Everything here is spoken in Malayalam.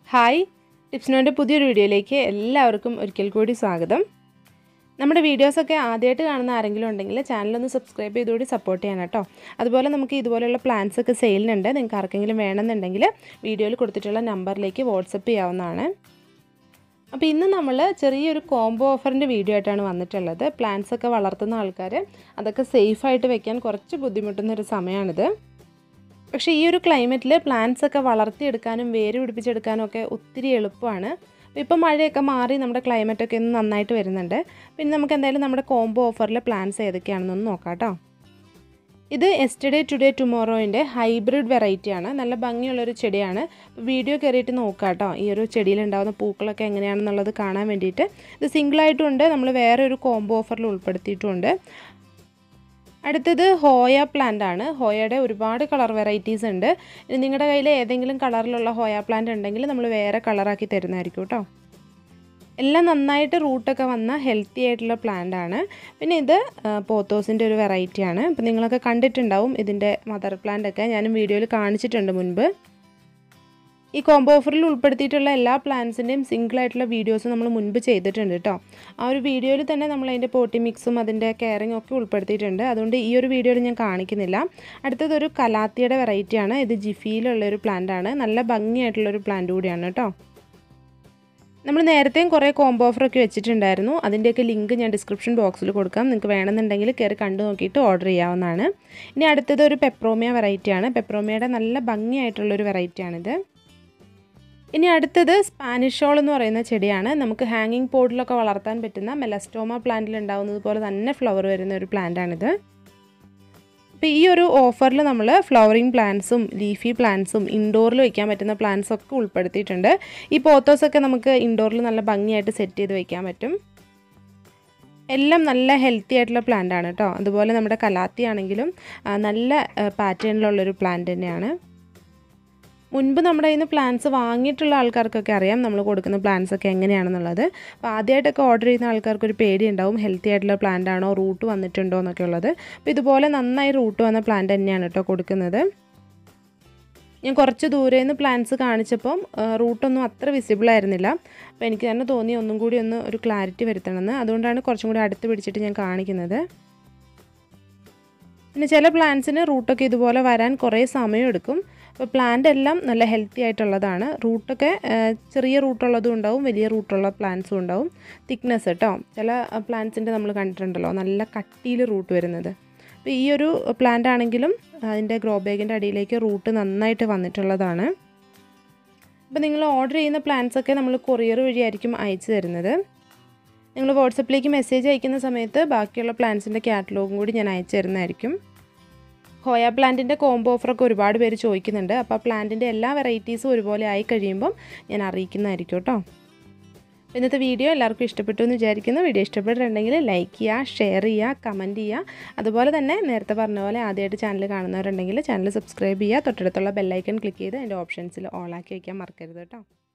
ഹായ് ടിപ്സിനോൻ്റെ പുതിയൊരു വീഡിയോയിലേക്ക് എല്ലാവർക്കും ഒരിക്കൽ കൂടി സ്വാഗതം നമ്മുടെ വീഡിയോസൊക്കെ ആദ്യമായിട്ട് കാണുന്ന ആരെങ്കിലും ഉണ്ടെങ്കിൽ ചാനലൊന്ന് സബ്സ്ക്രൈബ് ചെയ്തുകൂടി സപ്പോർട്ട് ചെയ്യണം കേട്ടോ അതുപോലെ നമുക്ക് ഇതുപോലെയുള്ള പ്ലാൻസ് ഒക്കെ സെയിലിനുണ്ട് നിങ്ങൾക്ക് ആർക്കെങ്കിലും വേണമെന്നുണ്ടെങ്കിൽ വീഡിയോയിൽ കൊടുത്തിട്ടുള്ള നമ്പറിലേക്ക് വാട്സപ്പ് ചെയ്യാവുന്നതാണ് അപ്പോൾ ഇന്ന് നമ്മൾ ചെറിയൊരു കോംബോ ഓഫറിൻ്റെ വീഡിയോ ആയിട്ടാണ് വന്നിട്ടുള്ളത് പ്ലാന്റ്സ് ഒക്കെ വളർത്തുന്ന ആൾക്കാർ അതൊക്കെ സേഫായിട്ട് വെക്കാൻ കുറച്ച് ബുദ്ധിമുട്ടുന്ന ഒരു സമയമാണിത് പക്ഷേ ഈ ഒരു ക്ലൈമറ്റിൽ പ്ലാന്റ്സ് ഒക്കെ വളർത്തിയെടുക്കാനും വേര് പിടിപ്പിച്ചെടുക്കാനും ഒക്കെ ഒത്തിരി എളുപ്പമാണ് അപ്പോൾ ഇപ്പോൾ മഴയൊക്കെ മാറി നമ്മുടെ ക്ലൈമറ്റൊക്കെ ഒന്ന് നന്നായിട്ട് വരുന്നുണ്ട് പിന്നെ നമുക്ക് എന്തായാലും നമ്മുടെ കോംബോ ഓഫറിലെ പ്ലാന്റ്സ് ഏതൊക്കെയാണെന്നൊന്ന് നോക്കാം കേട്ടോ ഇത് എസ്റ്റർഡേ ടുഡേ ടുമോറോയിൻ്റെ ഹൈബ്രിഡ് വെറൈറ്റിയാണ് നല്ല ഭംഗിയുള്ളൊരു ചെടിയാണ് വീഡിയോ കയറിയിട്ട് നോക്കാം കേട്ടോ ഈ ഒരു ചെടിയിലുണ്ടാകുന്ന പൂക്കളൊക്കെ എങ്ങനെയാണെന്നുള്ളത് കാണാൻ വേണ്ടിയിട്ട് ഇത് സിംഗിളായിട്ടുണ്ട് നമ്മൾ വേറെ ഒരു കോംബോ ഓഫറിൽ ഉൾപ്പെടുത്തിയിട്ടുമുണ്ട് അടുത്തത് ഹോയ പ്ലാന്റ് ആണ് ഹോയയുടെ ഒരുപാട് കളർ വെറൈറ്റീസ് ഉണ്ട് ഇനി നിങ്ങളുടെ കയ്യിൽ ഏതെങ്കിലും കളറിലുള്ള ഹോയ പ്ലാന്റ് ഉണ്ടെങ്കിൽ നമ്മൾ വേറെ കളറാക്കി തരുന്നതായിരിക്കും കേട്ടോ എല്ലാം നന്നായിട്ട് റൂട്ടൊക്കെ വന്ന ഹെൽത്തി ആയിട്ടുള്ള പ്ലാന്റ് ആണ് പിന്നെ ഇത് പോത്തോസിൻ്റെ ഒരു വെറൈറ്റിയാണ് അപ്പോൾ നിങ്ങളൊക്കെ കണ്ടിട്ടുണ്ടാവും ഇതിൻ്റെ മദർ പ്ലാന്റ് ഒക്കെ ഞാനും വീഡിയോയിൽ കാണിച്ചിട്ടുണ്ട് മുൻപ് ഈ കോംബോ ഓഫറിൽ ഉൾപ്പെടുത്തിയിട്ടുള്ള എല്ലാ പ്ലാൻസിൻ്റെയും സിംഗിൾ ആയിട്ടുള്ള വീഡിയോസ് നമ്മൾ മുൻപ് ചെയ്തിട്ടുണ്ട് കേട്ടോ ആ ഒരു വീഡിയോയിൽ തന്നെ നമ്മൾ അതിൻ്റെ പോട്ടി മിക്സും അതിൻ്റെ കെയറിങ് ഒക്കെ ഉൾപ്പെടുത്തിയിട്ടുണ്ട് അതുകൊണ്ട് ഈ ഒരു വീഡിയോയിൽ ഞാൻ കാണിക്കുന്നില്ല അടുത്തതൊരു കലാത്തിയുടെ വെറൈറ്റിയാണ് ഇത് ജിഫിയിലുള്ള ഒരു പ്ലാന്റ് ആണ് നല്ല ഭംഗിയായിട്ടുള്ളൊരു പ്ലാന്റ് കൂടിയാണ് കേട്ടോ നമ്മൾ നേരത്തെയും കുറേ കോംബോ ഓഫറൊക്കെ വെച്ചിട്ടുണ്ടായിരുന്നു അതിൻ്റെയൊക്കെ ലിങ്ക് ഞാൻ ഡിസ്ക്രിപ്ഷൻ ബോക്സിൽ കൊടുക്കാം നിങ്ങൾക്ക് വേണമെന്നുണ്ടെങ്കിൽ കയറി കണ്ടു നോക്കിയിട്ട് ഓർഡർ ചെയ്യാവുന്നതാണ് ഇനി അടുത്തത് ഒരു പെപ്രോമിയ വെറൈറ്റിയാണ് പെപ്രോമിയയുടെ നല്ല ഭംഗിയായിട്ടുള്ളൊരു വെറൈറ്റിയാണിത് ഇനി അടുത്തത് സ്പാനിഷ് ഷോൾ എന്ന് പറയുന്ന ചെടിയാണ് നമുക്ക് ഹാങ്ങിങ് പോട്ടിലൊക്കെ വളർത്താൻ പറ്റുന്ന മെലസ്റ്റോമ പ്ലാന്റിൽ ഉണ്ടാകുന്നത് പോലെ തന്നെ ഫ്ലവർ വരുന്ന ഒരു പ്ലാന്റാണിത് അപ്പോൾ ഈ ഒരു ഓഫറിൽ നമ്മൾ ഫ്ലവറിങ് പ്ലാന്റ്സും ലീഫി പ്ലാന്റ്സും ഇൻഡോറിൽ വയ്ക്കാൻ പറ്റുന്ന പ്ലാന്റ്സ് ഒക്കെ ഉൾപ്പെടുത്തിയിട്ടുണ്ട് ഈ പോത്തോസൊക്കെ നമുക്ക് ഇൻഡോറിൽ നല്ല ഭംഗിയായിട്ട് സെറ്റ് ചെയ്ത് വയ്ക്കാൻ പറ്റും എല്ലാം നല്ല ഹെൽത്തി ആയിട്ടുള്ള പ്ലാന്റ് ആണ് കേട്ടോ അതുപോലെ നമ്മുടെ കലാത്തി ആണെങ്കിലും നല്ല പാറ്റേണിലുള്ളൊരു പ്ലാന്റ് തന്നെയാണ് മുൻപ് നമ്മുടെ കയ്യിൽ നിന്ന് പ്ലാൻസ് വാങ്ങിയിട്ടുള്ള ആൾക്കാർക്കൊക്കെ അറിയാം നമ്മൾ കൊടുക്കുന്ന പ്ലാൻസ് ഒക്കെ എങ്ങനെയാണെന്നുള്ളത് അപ്പോൾ ആദ്യമായിട്ടൊക്കെ ഓർഡർ ചെയ്യുന്ന ആൾക്കാർക്ക് ഒരു പേടി ഉണ്ടാവും ഹെൽത്തി ആയിട്ടുള്ള പ്ലാന്റ് ആണോ റൂട്ട് വന്നിട്ടുണ്ടോ എന്നൊക്കെ ഉള്ളത് അപ്പോൾ ഇതുപോലെ നന്നായി റൂട്ട് വന്ന പ്ലാന്റ് തന്നെയാണ് കേട്ടോ കൊടുക്കുന്നത് ഞാൻ കുറച്ച് ദൂരെ നിന്ന് പ്ലാന്റ്സ് കാണിച്ചപ്പം റൂട്ടൊന്നും അത്ര വിസിബിൾ ആയിരുന്നില്ല അപ്പോൾ എനിക്ക് തന്നെ തോന്നി ഒന്നും കൂടി ഒന്ന് ഒരു ക്ലാരിറ്റി വരുത്തണമെന്ന് അതുകൊണ്ടാണ് കുറച്ചും കൂടി അടുത്ത് പിടിച്ചിട്ട് ഞാൻ കാണിക്കുന്നത് പിന്നെ ചില പ്ലാന്റ്സിന് റൂട്ടൊക്കെ ഇതുപോലെ വരാൻ കുറേ സമയമെടുക്കും അപ്പോൾ പ്ലാന്റ് എല്ലാം നല്ല ഹെൽത്തി ആയിട്ടുള്ളതാണ് റൂട്ടൊക്കെ ചെറിയ റൂട്ടുള്ളതും ഉണ്ടാവും വലിയ റൂട്ടുള്ള പ്ലാന്റ്സും ഉണ്ടാവും തിക്നെസ് കേട്ടോ ചില പ്ലാന്റ്സിൻ്റെ നമ്മൾ കണ്ടിട്ടുണ്ടല്ലോ നല്ല കട്ടിയിൽ റൂട്ട് വരുന്നത് അപ്പോൾ ഈ ഒരു പ്ലാന്റ് ആണെങ്കിലും അതിൻ്റെ ഗ്രോ ബാഗിൻ്റെ അടിയിലേക്ക് റൂട്ട് നന്നായിട്ട് വന്നിട്ടുള്ളതാണ് അപ്പോൾ നിങ്ങൾ ഓർഡർ ചെയ്യുന്ന പ്ലാന്റ്സ് ഒക്കെ നമ്മൾ കൊറിയർ വഴിയായിരിക്കും അയച്ചു തരുന്നത് നിങ്ങൾ വാട്സപ്പിലേക്ക് മെസ്സേജ് അയക്കുന്ന സമയത്ത് ബാക്കിയുള്ള പ്ലാന്റ്സിൻ്റെ കാറ്റലോഗും കൂടി ഞാൻ അയച്ചു തരുന്നതായിരിക്കും ഹോയ പ്ലാന്റിൻ്റെ കോംബോ ഓഫറൊക്കെ ഒരുപാട് പേര് ചോദിക്കുന്നുണ്ട് അപ്പോൾ ആ പ്ലാന്റിൻ്റെ എല്ലാ വെറൈറ്റീസും ഒരുപോലെ ആയി കഴിയുമ്പം ഞാൻ അറിയിക്കുന്നതായിരിക്കും കേട്ടോ ഇന്നത്തെ വീഡിയോ എല്ലാവർക്കും ഇഷ്ടപ്പെട്ടു എന്ന് വിചാരിക്കുന്നു വീഡിയോ ഇഷ്ടപ്പെട്ടിട്ടുണ്ടെങ്കിൽ ലൈക്ക് ചെയ്യുക ഷെയർ ചെയ്യുക കമൻറ്റ് ചെയ്യുക അതുപോലെ തന്നെ നേരത്തെ പറഞ്ഞ പോലെ ആദ്യമായിട്ട് ചാനൽ കാണുന്നവരുണ്ടെങ്കിൽ ചാനൽ സബ്സ്ക്രൈബ് ചെയ്യുക തൊട്ടടുത്തുള്ള ബെല്ലൈക്കൺ ക്ലിക്ക് ചെയ്ത് അതിൻ്റെ ഓപ്ഷൻസിൽ ഓൾ ആക്കി വയ്ക്കാൻ മറക്കരുത് കേട്ടോ